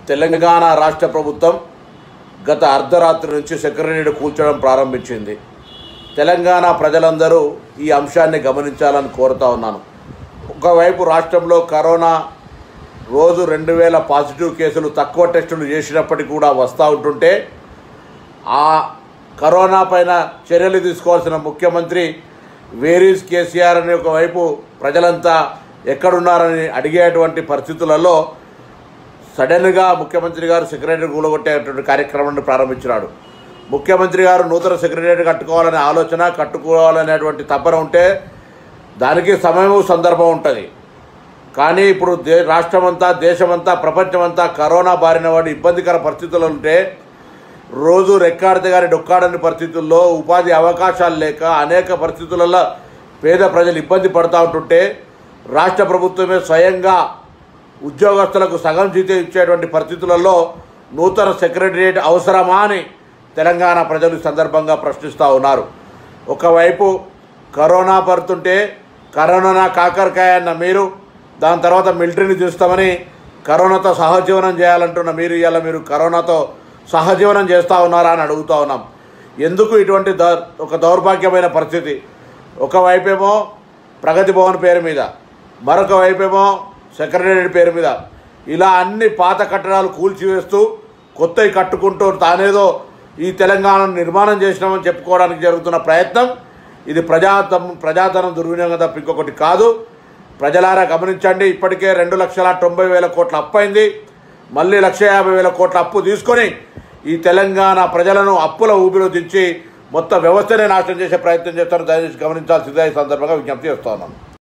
తెలంగాణ రాష్ట్ర ప్రభుత్వం గత అర్ధరాత్రి నుంచి సెక్రటరీని కూల్చడం ప్రారంభించింది తెలంగాణ ప్రజలందరూ ఈ అంశాన్ని గమనించాలని కోరుతా ఉన్నాను ఒకవైపు రాష్ట్రంలో కరోనా రోజు రెండు వేల పాజిటివ్ కేసులు తక్కువ టెస్టులు చేసినప్పటికీ కూడా వస్తూ ఉంటుంటే ఆ కరోనా పైన చర్యలు తీసుకోవాల్సిన ముఖ్యమంత్రి వేరీస్ కేసీఆర్ అనే ఒకవైపు ప్రజలంతా ఎక్కడున్నారని అడిగేటువంటి పరిస్థితులలో సడన్గా ముఖ్యమంత్రి గారు సెక్రటరీ కూలగొట్టేటువంటి కార్యక్రమాన్ని ప్రారంభించినాడు ముఖ్యమంత్రి గారు నూతన సెక్రటరీ కట్టుకోవాలనే ఆలోచన కట్టుకోవాలనేటువంటి తపన ఉంటే దానికి సమయం సందర్భం ఉంటుంది కానీ ఇప్పుడు దే రాష్ట్రమంతా దేశమంతా ప్రపంచమంతా కరోనా బారిన వాడి ఇబ్బందికర పరిస్థితులు ఉంటే రోజు రెక్కాడితే కానీ డొక్కాడని పరిస్థితుల్లో ఉపాధి అవకాశాలు లేక అనేక పరిస్థితులలో పేద ప్రజలు ఇబ్బంది పడుతూ ఉంటుంటే రాష్ట్ర ప్రభుత్వమే స్వయంగా ఉద్యోగస్తులకు సగం జీతం ఇచ్చేటువంటి పరిస్థితులలో నూతన సెక్రటరియట్ అవసరమా అని తెలంగాణ ప్రజలు ఈ సందర్భంగా ప్రశ్నిస్తూ ఉన్నారు ఒకవైపు కరోనా పడుతుంటే కరోనా కాకరకాయ అన్న మీరు దాని తర్వాత మిలిటరీని చూస్తామని కరోనాతో సహజీవనం చేయాలంటున్న మీరు ఇవాళ మీరు కరోనాతో సహజీవనం చేస్తూ ఉన్నారా అని అడుగుతూ ఉన్నాం ఎందుకు ఇటువంటి దౌ ఒక దౌర్భాగ్యమైన పరిస్థితి ఒకవైపేమో ప్రగతి భవన్ పేరు మీద మరొక వైపేమో సెక్రటరీ పేరు మీద ఇలా అన్ని పాత కట్టడాలు కూల్చివేస్తూ కొత్తవి కట్టుకుంటూ తానేదో ఈ తెలంగాణను నిర్మాణం చేసినామని చెప్పుకోవడానికి జరుగుతున్న ప్రయత్నం ఇది ప్రజాధం ప్రజాధనం దుర్వినియోగం తప్ప ఇంకొకటి కాదు ప్రజలారా గమనించండి ఇప్పటికే రెండు లక్షల తొంభై వేల కోట్ల అప్పు అయింది మళ్ళీ లక్ష యాభై వేల కోట్ల అప్పు తీసుకొని ఈ తెలంగాణ ప్రజలను అప్పుల ఊపిలో దించి మొత్తం వ్యవస్థనే నాశనం చేసే ప్రయత్నం చేస్తారు దయచేసి గమనించాల్సిందే ఈ సందర్భంగా విజ్ఞప్తి చేస్తా ఉన్నాను